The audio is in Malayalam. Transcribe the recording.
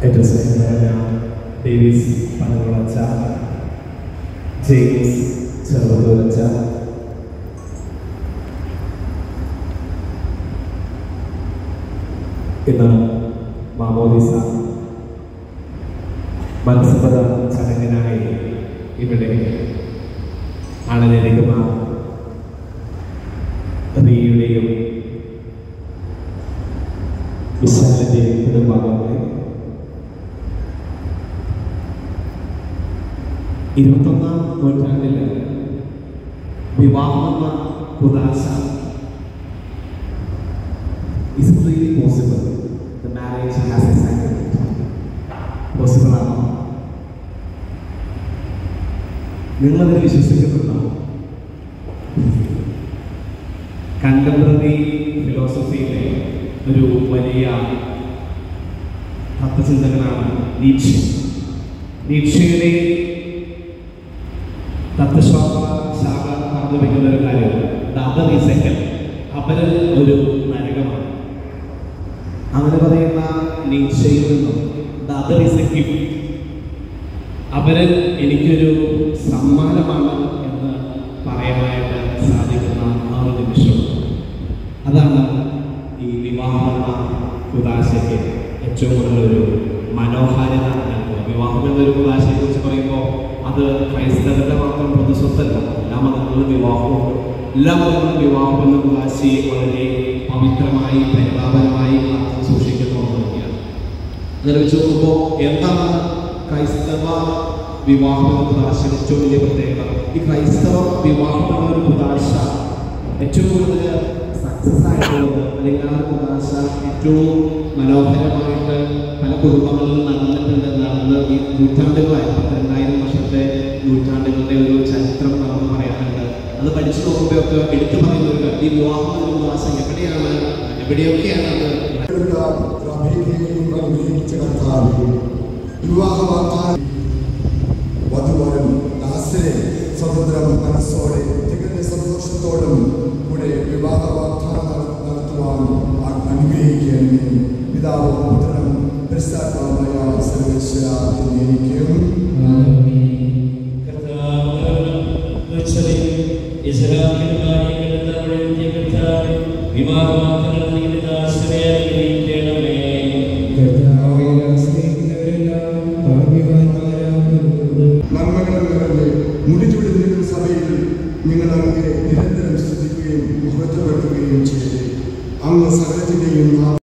ഏറ്റവും സ്നേഹമായ ഡേവിസ് പനകുളച്ച ജെയിംസ് ചെറുപുഴച്ച ഇന്ന് മാമോദിസ മത്സര ചടങ്ങിനായി ഇവിടെ അണഞ്ഞിരിക്കുന്ന റിയുടെയും വിശാലിന്റെയും കുടുംബാംഗങ്ങളെ ഇരുപത്തൊന്നാം നൂറ്റാണ്ടില് വിവാഹമെന്ന കുതാശ is really possible. The marriage has a sacrament. Possible ആണോ നിങ്ങളതിൽ വിശ്വസിക്കുന്നുണ്ടോ കണ്ടംപററി ഫിലോസഫിയിലെ ഒരു വലിയ തത്വചിന്തകനാണ് നീക്ഷ നീക്ഷയുടെ തത്വശാസ്ത്ര ശാഖ പറഞ്ഞു വയ്ക്കുന്ന ഒരു കാര്യം ദാദർ ഈ സെക്കൻഡ് അവരിൽ ഒരു നരകമാണ് അങ്ങനെ പറയുന്ന നീക്ഷയിൽ നിന്നും ദാദർ ഇസ് എ ഗിഫ്റ്റ് അവരിൽ എനിക്കൊരു സമ്മാനമാണ് എന്ന് പറയാനായിട്ട് സാധിക്കുന്ന ആ ഒരു നിമിഷം അതാണ് ഈ വിവാഹമെന്ന കുതാശയ്ക്ക് ഏറ്റവും കൂടുതൽ ഒരു മനോഹാരിത നൽകുക വിവാഹം എന്നൊരു കുതാശയെ കുറിച്ച് പറയുമ്പോൾ അത് ക്രൈസ്തവരുടെ മാത്രം പൊതുസ്വത്തല്ല എല്ലാ മതങ്ങളിലും വിവാഹമുണ്ട് എല്ലാ മതങ്ങളിലും വിവാഹം എന്ന കുതാശയെ വളരെ പവിത്രമായി പരിതാപനമായി കാത്തു സൂക്ഷിക്കുന്ന ഒന്ന് തന്നെയാണ് അങ്ങനെ വെച്ച് നോക്കുമ്പോൾ എന്താണ് ക്രൈസ്തവ വിവാഹം എന്ന കുതാശ ഏറ്റവും വലിയ പ്രത്യേകത ഈ ക്രൈസ്തവ വിവാഹം എന്ന ഒരു കുതാശ ഏറ്റവും കൂടുതൽ സക്സസ് ആയിട്ടുള്ളത് അല്ലെങ്കിൽ ആ ഒരു കുതാശ ഏറ്റവും മനോഹരമായിട്ട് പല കുടുംബങ്ങളിലും നടന്നിട്ടുണ്ട് നടന്ന് ഈ നൂറ്റാണ്ടുകളായി പന്ത്രണ്ടായിരം വർഷത്തെ നൂറ്റാണ്ടുകളുടെ ഒരു ചരിത്രം നമുക്ക് പറയാനുണ്ട് അത് പഠിച്ചു നോക്കുമ്പോഴൊക്കെ എടുത്തു പറയുന്ന ഒരു കാര്യം, ഈ വിവാഹം എന്ന കുതാശ എവിടെയാണ് എവിടെയൊക്കെയാണ് അത് അനുഗ്രഹിച്ച കർത്താവ് വിവാഹ വാഗ്ദാനം വധുവരൻ ദാസരെ സ്വതന്ത്രം മനസ്സോടെ തികഞ്ഞ സന്തോഷത്തോടും കൂടെ വിവാഹ വാഗ്ദാനം നട- നടത്തുവാൻ അ- അനുഗ്രഹിക്കണമേ പിതാവും പുത്രനും പരിസ്ഥാത്മാവായ സർവേശ്വര എന്നേക്കും നന്മകൾ നിറഞ്ഞ് മുടിചുടി നിൽക്കുന്ന സഭയിൽ നിങ്ങൾ അങ്ങേ നിരന്തരം സ്തുതിക്കുകയും മഹത്വപ്പെടുത്തുകയും ചെയ്ത് അങ്ങ് സകലത്തിൻ്റെയും